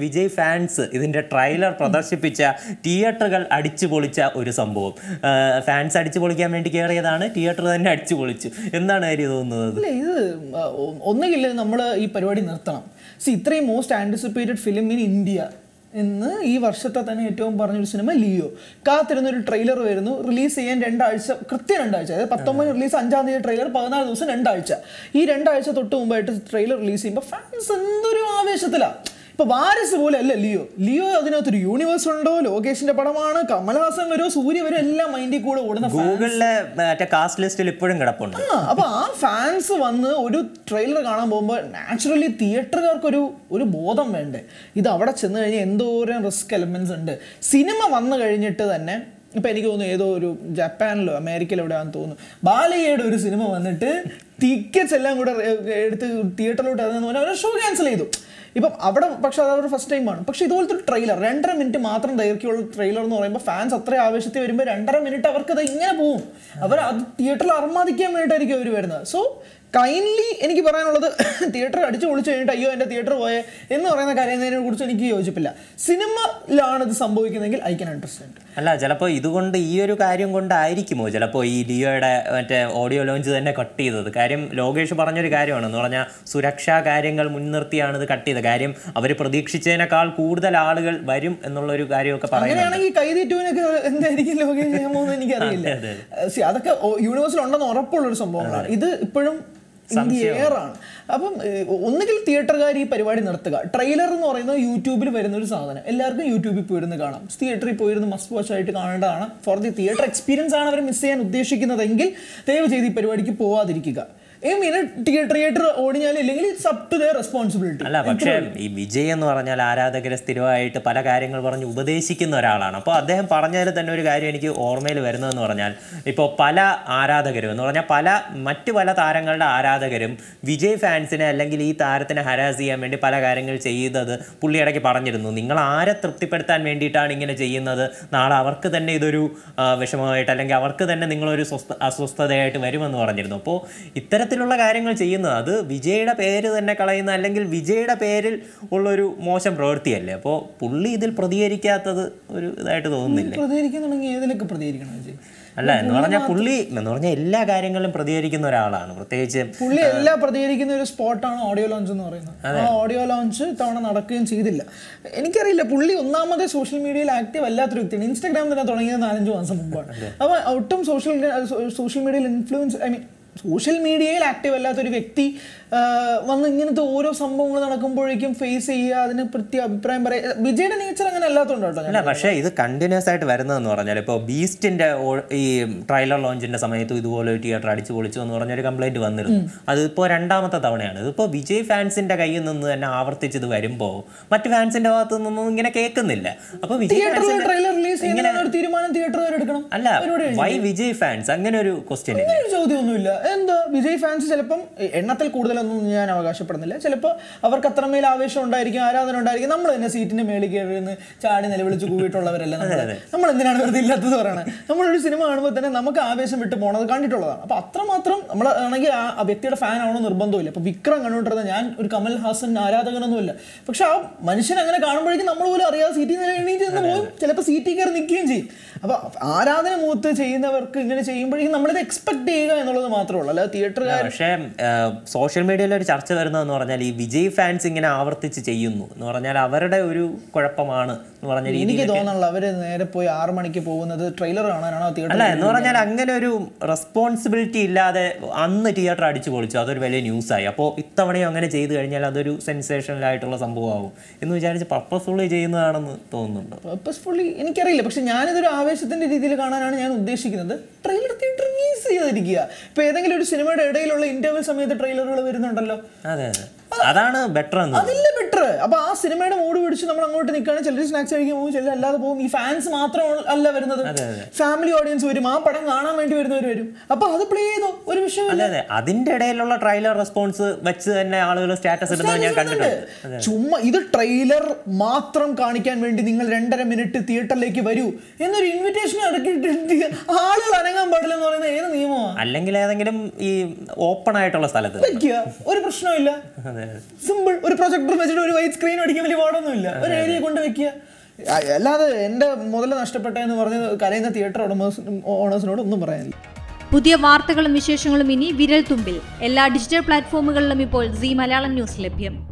Vijay fans ഇതിന്റെ trailer പ്രദർശിപ്പിച്ച തിയേറ്ററുകൾ അടിച്ചു പൊളിച്ച ഒരു സംഭവം ഫാൻസ് അടിച്ചു പൊളിക്കാൻ വേണ്ടി കയറിയതാണ് തിയേറ്റർ തന്നെ അടിച്ചു പൊളിച്ചു എന്താണ് കാര്യം തോന്നുന്നത് അല്ല ഇത് ആ, ഒ- ഒന്നുകിൽ നമ്മൾ ഈ പരിപാടി നിർത്തണം സി ഇത്രയും most anticipated film in India എന്ന് ഈ വർഷത്തെ തന്നെ ഏറ്റവും പറഞ്ഞൊരു സിനിമ ലിയോ കാത്തിരുന്ന ഒരു ട്രെയിലർ വരുന്നു റിലീസ് ചെയ്യാൻ രണ്ടാഴ്ച കൃത്യം രണ്ടാഴ്ച അതായത് പത്തൊമ്പത് റിലീസ് അഞ്ചാം തീയതി ട്രെയിലർ പതിനാല് ദിവസം രണ്ടാഴ്ച ഈ രണ്ടാഴ്ച തൊട്ട് മുമ്പായിട്ട് ട്രെയിലർ റിലീസ് ചെയ്യുമ്പോൾ ഫാൻസ് എന്തൊരു ആവേശത്തിലാണ് ഇപ്പൊ വാരിസ് പോലെ അല്ല ലിയോ ലിയോ അതിനകത്തൊരു യൂണിവേഴ്സ് ഉണ്ടോ ലോകേഷിന്റെ പടമാണ് കമൽഹാസൻ വരുമോ സൂര്യ വരും എല്ലാം മൈൻഡിൽ കൂടെ ഓടുന്ന ഗൂഗിളിലെ മറ്റേ കാസ്റ്റ് ലിസ്റ്റിൽ ഇപ്പോഴും കിടപ്പുണ്ട് ആ, അപ്പൊ ആ ഫാൻസ് വന്ന് ഒരു ട്രെയിലർ കാണാൻ പോകുമ്പോൾ നാച്ചുറലി തിയേറ്ററുകാർക്ക് ഒരു ഒരു ബോധം വേണ്ടേ ഇത് അവിടെ ചെന്ന് കഴിഞ്ഞാൽ എന്തോരം റിസ്ക് എലമെന്റ്സ് ഉണ്ട് സിനിമ വന്നു കഴിഞ്ഞിട്ട് തന്നെ ഇപ്പൊ എനിക്ക് തോന്നുന്നു ഏതോ ഒരു ജപ്പാനിലോ അമേരിക്കയിലോ എവിടെയാണെന്ന് തോന്നുന്നു ബാലയ്യയുടെ ഒരു സിനിമ വന്നിട്ട് ടിക്കറ്റ്സ് എല്ലാം കൂടെ എ- എടുത്ത് തിയേറ്ററിലോട്ട് ഇറങ്ങുന്ന പോലെ അവർ ഷോ ക്യാൻസൽ ചെയ്തു ഇപ്പം അവിടെ പക്ഷെ അത് അവരുടെ ഫസ്റ്റ് ടൈമാണ് പക്ഷെ ഇതുപോലത്തെ ഒരു ട്രെയിലർ രണ്ടര മിനിറ്റ് മാത്രം ദൈർഘ്യമുള്ള ട്രെയിലർ എന്ന് പറയുമ്പോൾ ഫാൻസ് അത്ര ആവേശത്തിൽ വരുമ്പോൾ രണ്ടര മിനിറ്റ് അവർക്ക് അത് ഇങ്ങനെ പോവും അവർ അത് തിയേറ്ററിൽ അർമാദിക്കാൻ വേണ്ടിയിട്ടായിരിക്കും അവർ വരുന്നത് സോ കൈൻഡ്ലി എനിക്ക് പറയാനുള്ളത് തിയേറ്റർ അടിച്ചു പൊളിച്ചു കഴിഞ്ഞിട്ട് അയ്യോ എൻ്റെ തിയേറ്റർ പോയെ എന്ന് പറയുന്ന കാര്യത്തിനെ കുറിച്ച് എനിക്ക് യോജിപ്പില്ല സിനിമയിലാണ് ഇത് സംഭവിക്കുന്നതെങ്കിൽ ഐ ക്യാൻ അണ്ടർസ്റ്റാൻഡ് അല്ല ചിലപ്പോൾ ഇതുകൊണ്ട് ഈ ഒരു കാര്യം കൊണ്ടായിരിക്കുമോ ചിലപ്പോൾ ഈ ലിയോയുടെ മറ്റേ ഓഡിയോ ലോഞ്ച് തന്നെ കട്ട് ചെയ്തത് കാര്യം ലോകേഷ് പറഞ്ഞൊരു കാര്യമാണ് എന്ന് പറഞ്ഞാൽ സുരക്ഷാ കാര്യങ്ങൾ മുൻനിർത്തിയാണ് ഇത് കട്ട് ചെയ്തത് കാര്യം അവർ പ്രതീക്ഷിച്ചതിനേക്കാൾ കൂടുതൽ ആളുകൾ വരും എന്നുള്ളൊരു കാര്യമൊക്കെ പറയുന്നുണ്ട് അങ്ങനെയാണെങ്കിൽ കൈതീറ്റുവിനൊക്കെ എന്തായിരിക്കും ലോകേഷ് ചെയ്യാൻ പോകുന്നത് എനിക്കറിയില്ല See, അതൊക്കെ യൂണിവേഴ്സിൽ ഉണ്ടെന്ന് ഉറപ്പുള്ള ഒരു സംഭവങ്ങളാണ് ഇത് ഇപ്പോഴും ആണ് അപ്പം ഏഹ്, ഒന്നുകിൽ തിയേറ്ററുകാർ ഈ പരിപാടി നിർത്തുക ട്രെയിലർ എന്ന് പറയുന്നത് യൂട്യൂബിൽ വരുന്ന ഒരു സാധനം എല്ലാവർക്കും യൂട്യൂബിൽ പോയിരുന്ന് കാണാം തിയേറ്ററിൽ പോയിരുന്ന് മസ്റ്റ് വാച്ച് ആയിട്ട് കാണേണ്ടതാണ് ഫോർ ദി തിയേറ്റർ എക്സ്പീരിയൻസ് ആണ് അവർ മിസ് ചെയ്യാൻ ഉദ്ദേശിക്കുന്നതെങ്കിൽ ദയവ് ചെയ്ത് ഈ പരിപാടിക്ക് പോവാതിരിക്കുക ഈ മീൻ തിയേറ്റർ ഓടിഞ്ഞാൽ ഇല്ലെങ്കിൽ it's up to the responsibility അല്ല പക്ഷേ ഈ വിജയ് എന്ന് പറഞ്ഞാൽ ആരാധകരെ സ്ഥിരമായിട്ട് പല കാര്യങ്ങൾ പറഞ്ഞ് ഉപദേശിക്കുന്ന ഒരാളാണ് അപ്പോൾ അദ്ദേഹം പറഞ്ഞതിൽ തന്നെ ഒരു കാര്യം എനിക്ക് ഓർമ്മയിൽ വരുന്നതെന്ന് പറഞ്ഞാൽ ഇപ്പോൾ പല ആരാധകരും എന്ന് പറഞ്ഞാൽ പല മറ്റു പല താരങ്ങളുടെ ആരാധകരും വിജയ് ഫാൻസിനെ അല്ലെങ്കിൽ ഈ താരത്തിനെ ഹരാസ് ചെയ്യാൻ വേണ്ടി പല കാര്യങ്ങൾ ചെയ്തത് പുള്ളി ഇടയ്ക്ക് പറഞ്ഞിരുന്നു നിങ്ങൾ ആരെ തൃപ്തിപ്പെടുത്താൻ വേണ്ടിയിട്ടാണ് ഇങ്ങനെ ചെയ്യുന്നത് നാളെ അവർക്ക് തന്നെ ഇതൊരു ആ, വിഷമമായിട്ട് അല്ലെങ്കിൽ അവർക്ക് തന്നെ നിങ്ങളൊരു സ്വസ്ഥ അസ്വസ്ഥതയായിട്ട് വരുമെന്ന് പറഞ്ഞിരുന്നു അപ്പോൾ ഇത്തരത്തിലുള്ള കാര്യങ്ങൾ ചെയ്യുന്നത് അത് വിജയുടെ പേര് തന്നെ കളയുന്ന അല്ലെങ്കിൽ വിജയുടെ പേരിൽ ഉള്ളൊരു മോശം പ്രവൃത്തിയല്ലേ അപ്പോൾ പുള്ളി ഇതിൽ പ്രതികരിക്കാത്തത് ഒരു ഇതായിട്ട് തോന്നുന്നില്ല പ്രതികരിക്കാൻ തുടങ്ങി ഏതിലൊക്കെ പ്രതികരിക്കണം വിജയ് അല്ല എന്ന് പറഞ്ഞാൽ പുള്ളി എന്ന് പറഞ്ഞാൽ എല്ലാ കാര്യങ്ങളിലും പ്രതികരിക്കുന്ന ഒരാളാണ് പ്രത്യേകിച്ച് പുള്ളി എല്ലാം പ്രതികരിക്കുന്ന ഒരു സ്പോട്ടാണ് ഓഡിയോ ലോഞ്ച് എന്ന് പറയുന്നത് ആ ഓഡിയോ ലോഞ്ച് ഇത്തവണ നടക്കുകയും ചെയ്തില്ല എനിക്കറിയില്ല പുള്ളി ഒന്നാമത് സോഷ്യൽ മീഡിയയിൽ ആക്റ്റീവ് അല്ലാത്തൊരു വ്യക്തിയാണ് ഇൻസ്റ്റാഗ്രാം തന്നെ തുടങ്ങിയത് നാലഞ്ച് മാസം മുമ്പാണ് അപ്പോൾ ഒട്ടും സോഷ്യൽ സോഷ്യൽ മീഡിയയിൽ ഇൻഫ്ലുവൻസ് ഐ മീൻ സോഷ്യൽ മീഡിയയിൽ ആക്റ്റീവ് അല്ലാത്തൊരു വ്യക്തി ആ, വന്ന് ഇങ്ങനത്തെ ഓരോ സംഭവങ്ങൾ നടക്കുമ്പോഴേക്കും ഫേസ് ചെയ്യുക അതിനെ പ്രതി അഭിപ്രായം പറയുക വിജയുടെ നേച്ചർ അങ്ങനെ അല്ലാത്തതുകൊണ്ട് കേട്ടോ ഞാൻ അല്ല പക്ഷേ ഇത് കണ്ടിന്യൂസ് ആയിട്ട് വരുന്നതെന്ന് പറഞ്ഞാൽ ഇപ്പോൾ ബീസ്റ്റിന്റെ ഓ- ഈ ട്രailer ലോഞ്ചിന്റെ സമയത്തും ഇതുപോലെ ഒരു തിയേറ്റർ അടിച്ചു പൊളിച്ചു എന്ന് പറഞ്ഞൊരു കംപ്ലൈന്റ് വന്നിരുന്നു അതിപ്പോൾ രണ്ടാമത്തെ തവണയാണ് ഇതിപ്പോൾ വിജയ് ഫാൻസിന്റെ കയ്യിൽ നിന്ന് തന്നെ ആവർത്തിച്ച് ഇത് വരുമ്പോൾ മറ്റു ഫാൻസിന്റെ ഭാഗത്തു നിന്നൊന്നും ഇങ്ങനെ കേൾക്കുന്നില്ല അപ്പോൾ വിജയ് തിയേറ്ററിൽ ഫാൻസിന്റെ ട്രെയിലർ റിലീസ് ചെയ്യുന്ന ഒരു തീരുമാനം തിയേറ്ററുകാർ എടുക്കണം അല്ല വൈ വിജയ് ഫാൻസ് അങ്ങനെ ഒരു ക്വസ്റ്റ്യൻ ഇല്ല ഒരു ചോദ്യമൊന്നുമില്ല എന്താ വിജയ് ഫാൻസ് ചിലപ്പം എ- എണ്ണത്തിൽ കൂടുതലൊന്നും ഞാൻ അവകാശപ്പെടുന്നില്ല ചിലപ്പോൾ അവർക്ക് അത്രമേൽ ആവേശം ഉണ്ടായിരിക്കും ആരാധന ഉണ്ടായിരിക്കും നമ്മൾ തന്നെ സീറ്റിന്റെ മേളിൽ കയറി നിന്ന് ചാടി നിലവിളിച്ച് കൂവിയിട്ടുള്ളവരല്ല നമ്മൾ നമ്മൾ എന്തിനാണ് വെറുതെ ഇല്ലാത്തത് പറയണത് നമ്മളൊരു സിനിമ കാണുമ്പോൾ തന്നെ നമുക്ക് ആവേശം വിട്ട് പോണത് കണ്ടിട്ടുള്ളതാണ് അപ്പൊ അത്രമാത്രം നമ്മൾ ആണെങ്കിൽ ആ ആ വ്യക്തിയുടെ ഫാൻ ആവണോ നിർബന്ധമില്ല അപ്പൊ വിക്രം കണ്ടുകൊണ്ടിരുന്ന ഞാൻ ഒരു കമൽ ഹാസൻ ആരാധകനൊന്നുമില്ല പക്ഷെ ആ മനുഷ്യൻ അങ്ങനെ കാണുമ്പോഴേക്കും നമ്മൾ പോലും അറിയാതെ സീറ്റിൽ നിന്ന് എണീറ്റ് നിന്ന് പോകും ചിലപ്പോൾ സീറ്റിൽ കയറി നിൽക്കുകയും ചെയ്യും അപ്പൊ ആരാധന മൂത്ത് ചെയ്യുന്നവർക്ക് ഇങ്ങനെ ചെയ്യുമ്പോഴേക്കും നമ്മളിത് എക്സ്പെക്ട് ചെയ്യുക എന്നുള്ളത് മാത്രമേ ഉള്ളൂ അല്ലാതെ തിയേറ്ററുകാർ പക്ഷേ സോഷ്യൽ മീഡിയയിൽ ഒരു ചർച്ച വരുന്നതെന്ന് പറഞ്ഞാൽ ഈ വിജയ് ഫാൻസ് ഇങ്ങനെ ആവർത്തിച്ച് ചെയ്യുന്നു എന്ന് പറഞ്ഞാൽ അവരുടെ ഒരു കുഴപ്പമാണ് എന്ന് പറഞ്ഞ രീതിയിൽ എനിക്ക് തോന്നുന്നുള്ള അവര് നേരെ പോയി ആറ് മണിക്ക് പോകുന്നത് ട്രെയിലർ കാണാനാണോ തിയേറ്റർ അല്ല എന്ന് പറഞ്ഞാൽ അങ്ങനെ ഒരു റെസ്പോൺസിബിലിറ്റി ഇല്ലാതെ അന്ന് തിയേറ്റർ അടിച്ചു പൊളിച്ചു അതൊരു വലിയ ന്യൂസായി അപ്പോൾ ഇത്തവണയും അങ്ങനെ ചെയ്തു കഴിഞ്ഞാൽ അതൊരു സെൻസേഷണൽ ആയിട്ടുള്ള സംഭവമാകും എന്ന് വിചാരിച്ച് പർപ്പസ്ഫുള്ളി ചെയ്യുന്നതാണെന്ന് തോന്നുന്നുണ്ട് പർപ്പസ്ഫുള്ളി എനിക്കറിയില്ല പക്ഷെ ഞാനിതൊരു ആവേശത്തിന്റെ രീതിയിൽ കാണാനാണ് ഞാൻ ഉദ്ദേശിക്കുന്നത് ട്രെയിലർ തിയേറ്റർ റിലീസ് ചെയ്തിരിക്കുക ഇപ്പൊ ഏതെങ്കിലും ഒരു സിനിമയുടെ ഇടയിലുള്ള ഇന്റർവ്യൂ സമയത്ത് ട്രെയിലറുകൾ വരുന്നുണ്ടല്ലോ അതെ അതെ അതാണ് ബെറ്റർ എന്ന് അതില്ല ബെറ്റർ അപ്പൊ ആ സിനിമയുടെ മൂഡ് പിടിച്ച് നമ്മൾ അങ്ങോട്ട് നിൽക്കുകയാണ് ചിലർ സ്നാക്സ് കഴിക്കാൻ പോകും ചിലർ അല്ലാതെ പോകും ഈ ഫാൻസ് മാത്രം അല്ല വരുന്നത് ഫാമിലി ഓഡിയൻസ് വരും ആ പടം കാണാൻ വേണ്ടി വരുന്നവർ വരും അപ്പൊ അത് പ്ലേ ചെയ്തോ ഒരു വിഷയമില്ല അതെ അതെ അതിന്റെ ഇടയിലുള്ള ട്രailer റെസ്പോൺസ് വെച്ച് തന്നെ ആളുകൾ സ്റ്റാറ്റസ് ഇടുന്നത് ഞാൻ കണ്ടിട്ടുണ്ട് ചുമ്മാ ഇത് ട്രെയിലർ മാത്രം കാണിക്കാൻ വേണ്ടി നിങ്ങൾ രണ്ടര മിനിറ്റ് തിയേറ്ററിലേക്ക് വരൂ എന്നൊരു ഇൻവിറ്റേഷൻ ഇറക്കിയിട്ട് ആളുകൾ അനങ്ങാൻ പാടില്ല എന്ന് പറയുന്നത് ഏത് നിയമമാണ് അല്ലെങ്കിൽ ഏതെങ്കിലും ഈ ഓപ്പൺ ആയിട്ടുള്ള സ്ഥലത്ത് വെക്കുക ഒരു പ്രശ്നമില്ല അതെ സിമ്പിൾ ഒരു പ്രൊജക്ടർ വെച്ചിട്ട് ഒരു വൈറ്റ് സ്ക്രീൻ അടിക്കാൻ വലിയ പാടൊന്നുമില്ല ഒരു ഏരിയ കൊണ്ട് വെക്കുക അ- അല്ലാതെ എൻ്റെ മുതൽ നഷ്ടപ്പെട്ടെന്ന് പറഞ്ഞ് കരയുന്ന തിയേറ്റർ ഉടമേഴ്സ് ഓണേഴ്സിനോട് ഒന്നും പറയാനില്ല പുതിയ വാർത്തകളും വിശേഷങ്ങളും ഇനി വിരൽ തുമ്പിൽ എല്ലാ ഡിജിറ്റൽ പ്ലാറ്റ്ഫോമുകളിലും ഇപ്പോൾ സി മലയാളം ന്യൂസ് ലഭ്യം